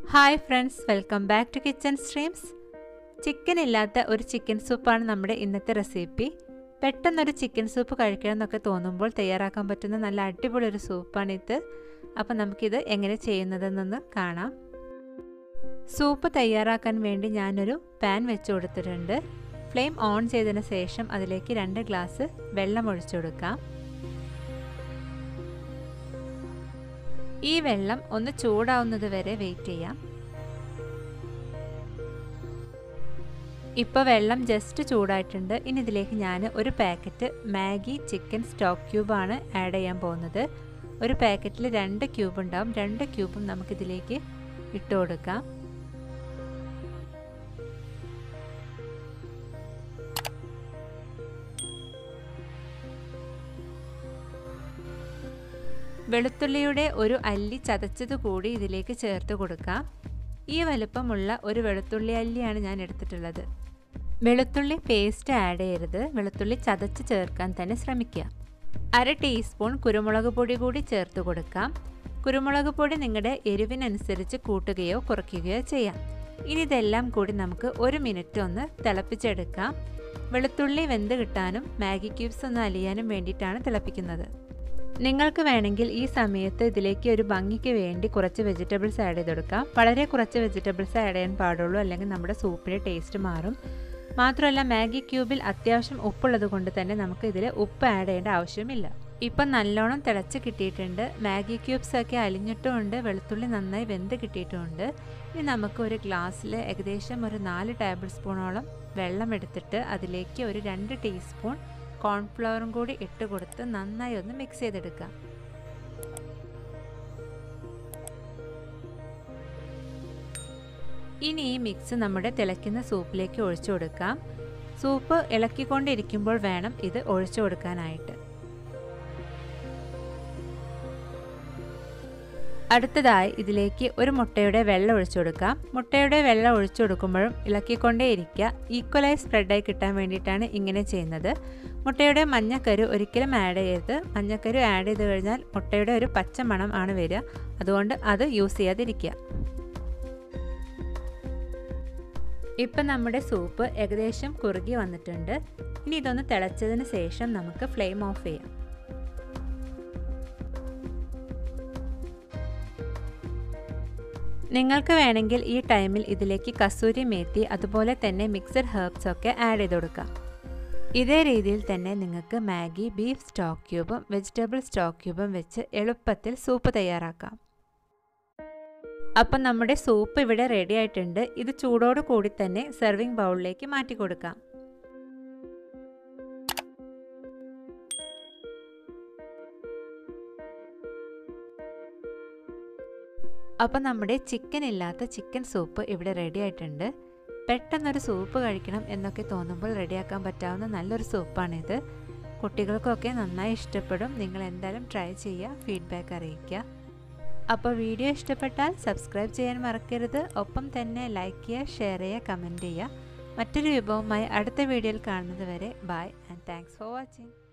hi friends welcome back to kitchen streams chicken ഇല്ലാത്ത ഒരു chicken സൂപ്പാണ് നമ്മുടെ ഇന്നത്തെ റെസിപ്പി പെട്ടെന്നൊരു ചിക്കൻ സൂപ്പ് കഴിക്കണം എന്നൊക്കെ തോന്നുമ്പോൾ തയ്യാറാക്കാൻ പറ്റുന്ന നല്ല അടിപൊളി ഒരു സൂപ്പാണിത് അപ്പോൾ നമുക്കിത് എങ്ങനെ ചെയ്യുന്നതെന്നൊന്ന് കാണാം സൂപ്പ് തയ്യാറാക്കാൻ വേണ്ടി ഞാനൊരു പാൻ വെച്ച് കൊടുത്തിട്ടുണ്ട് ഫ്ലെയിം ഓൺ ചെയ്തതിന് ശേഷം അതിലേക്ക് രണ്ട് ഗ്ലാസ് വെള്ളം ഒഴിച്ചു കൊടുക്കാം ഈ വെള്ളം ഒന്ന് ചൂടാവുന്നത് വരെ വെയിറ്റ് ചെയ്യാം ഇപ്പോൾ വെള്ളം ജസ്റ്റ് ചൂടായിട്ടുണ്ട് ഇനി ഇതിലേക്ക് ഞാൻ ഒരു പാക്കറ്റ് മാഗി ചിക്കൻ സ്റ്റോക്ക് ക്യൂബാണ് ആഡ് ചെയ്യാൻ പോകുന്നത് ഒരു പാക്കറ്റിൽ രണ്ട് ക്യൂബ് ഉണ്ടാവും രണ്ട് ക്യൂബും നമുക്കിതിലേക്ക് ഇട്ട് കൊടുക്കാം വെളുത്തുള്ളിയുടെ ഒരു അല്ലി ചതച്ചത് കൂടി ഇതിലേക്ക് ചേർത്ത് കൊടുക്കാം ഈ വലുപ്പമുള്ള ഒരു വെളുത്തുള്ളി അല്ലിയാണ് ഞാൻ എടുത്തിട്ടുള്ളത് വെളുത്തുള്ളി പേസ്റ്റ് ആഡ് ചെയ്യരുത് വെളുത്തുള്ളി ചതച്ച് ചേർക്കാൻ തന്നെ ശ്രമിക്കുക അര ടീസ്പൂൺ കുരുമുളക് പൊടി കൂടി ചേർത്ത് കൊടുക്കാം കുരുമുളക് പൊടി നിങ്ങളുടെ എരിവിനനുസരിച്ച് കൂട്ടുകയോ കുറയ്ക്കുകയോ ചെയ്യാം ഇനി ഇതെല്ലാം കൂടി നമുക്ക് ഒരു മിനിറ്റ് ഒന്ന് തിളപ്പിച്ചെടുക്കാം വെളുത്തുള്ളി വെന്ത് കിട്ടാനും മാഗി ക്യൂബ്സ് ഒന്ന് അലിയാനും വേണ്ടിയിട്ടാണ് തിളപ്പിക്കുന്നത് നിങ്ങൾക്ക് വേണമെങ്കിൽ ഈ സമയത്ത് ഇതിലേക്ക് ഒരു ഭംഗിക്ക് വേണ്ടി കുറച്ച് വെജിറ്റബിൾസ് ആഡ് ചെയ്ത് കൊടുക്കാം വളരെ കുറച്ച് വെജിറ്റബിൾസ് ആഡ് ചെയ്യാൻ പാടുള്ളൂ അല്ലെങ്കിൽ നമ്മുടെ സൂപ്പിൻ്റെ ടേസ്റ്റ് മാറും മാത്രമല്ല മാഗി ക്യൂബിൽ അത്യാവശ്യം ഉപ്പുള്ളത് കൊണ്ട് തന്നെ നമുക്ക് ഇതിൽ ഉപ്പ് ആഡ് ചെയ്യേണ്ട ആവശ്യമില്ല ഇപ്പം നല്ലോണം തിളച്ച് കിട്ടിയിട്ടുണ്ട് മാഗി ക്യൂബ്സ് ഒക്കെ അലിഞ്ഞിട്ടുമുണ്ട് വെളുത്തുള്ളി നന്നായി വെന്ത് കിട്ടിയിട്ടുമുണ്ട് ഇനി നമുക്ക് ഒരു ഗ്ലാസ്സിൽ ഏകദേശം ഒരു നാല് ടേബിൾ സ്പൂണോളം വെള്ളം എടുത്തിട്ട് അതിലേക്ക് ഒരു രണ്ട് ടീസ്പൂൺ കോൺഫ്ലവറും കൂടി ഇട്ട് കൊടുത്ത് നന്നായി ഒന്ന് മിക്സ് ചെയ്തെടുക്കാം ഇനി ഈ മിക്സ് നമ്മുടെ തിളയ്ക്കുന്ന സൂപ്പിലേക്ക് ഒഴിച്ചു കൊടുക്കാം സൂപ്പ് ഇളക്കിക്കൊണ്ടിരിക്കുമ്പോൾ വേണം ഇത് ഒഴിച്ചു കൊടുക്കാനായിട്ട് അടുത്തതായി ഇതിലേക്ക് ഒരു മുട്ടയുടെ വെള്ളം ഒഴിച്ചു കൊടുക്കാം മുട്ടയുടെ വെള്ളം ഒഴിച്ചു കൊടുക്കുമ്പോഴും ഇളക്കിക്കൊണ്ടേ ഇരിക്കുക ഈക്വലായി സ്പ്രെഡായി കിട്ടാൻ വേണ്ടിയിട്ടാണ് ഇങ്ങനെ ചെയ്യുന്നത് മുട്ടയുടെ മഞ്ഞക്കരു ഒരിക്കലും ആഡ് ചെയ്യരുത് മഞ്ഞക്കരു ആഡ് ചെയ്ത് കഴിഞ്ഞാൽ മുട്ടയുടെ ഒരു പച്ച മണം ആണ് വരിക അതുകൊണ്ട് അത് യൂസ് ചെയ്യാതിരിക്കുക ഇപ്പം നമ്മുടെ സൂപ്പ് ഏകദേശം കുറുകി വന്നിട്ടുണ്ട് ഇനി ഇതൊന്ന് തിളച്ചതിന് ശേഷം നമുക്ക് ഫ്ലെയിം ഓഫ് ചെയ്യാം നിങ്ങൾക്ക് വേണമെങ്കിൽ ഈ ടൈമിൽ ഇതിലേക്ക് കസൂരി മേത്തി അതുപോലെ തന്നെ മിക്സഡ് ഹെർബ്സ് ഒക്കെ ആഡ് ചെയ്ത് കൊടുക്കാം ഇതേ രീതിയിൽ തന്നെ നിങ്ങൾക്ക് മാഗി ബീഫ് സ്റ്റോക്ക് ക്യൂബും വെജിറ്റബിൾ സ്റ്റോക്ക് ക്യൂബും വെച്ച് എളുപ്പത്തിൽ സൂപ്പ് തയ്യാറാക്കാം അപ്പം നമ്മുടെ സൂപ്പ് ഇവിടെ റെഡി ആയിട്ടുണ്ട് ഇത് ചൂടോട് കൂടി തന്നെ സെർവിങ് ബൗളിലേക്ക് മാറ്റി കൊടുക്കാം അപ്പോൾ നമ്മുടെ ചിക്കൻ ഇല്ലാത്ത ചിക്കൻ സൂപ്പ് ഇവിടെ റെഡി ആയിട്ടുണ്ട് പെട്ടെന്നൊരു സൂപ്പ് കഴിക്കണം എന്നൊക്കെ തോന്നുമ്പോൾ റെഡിയാക്കാൻ പറ്റാവുന്ന നല്ലൊരു സൂപ്പാണിത് കുട്ടികൾക്കൊക്കെ നന്നായി ഇഷ്ടപ്പെടും നിങ്ങൾ എന്തായാലും ട്രൈ ചെയ്യുക ഫീഡ്ബാക്ക് അറിയിക്കുക അപ്പോൾ വീഡിയോ ഇഷ്ടപ്പെട്ടാൽ സബ്സ്ക്രൈബ് ചെയ്യാൻ മറക്കരുത് ഒപ്പം തന്നെ ലൈക്ക് ചെയ്യുക ഷെയർ ചെയ്യുക കമൻറ്റ് ചെയ്യുക മറ്റൊരു വിഭവമായി അടുത്ത വീഡിയോയിൽ കാണുന്നത് വരെ bye and thanks for watching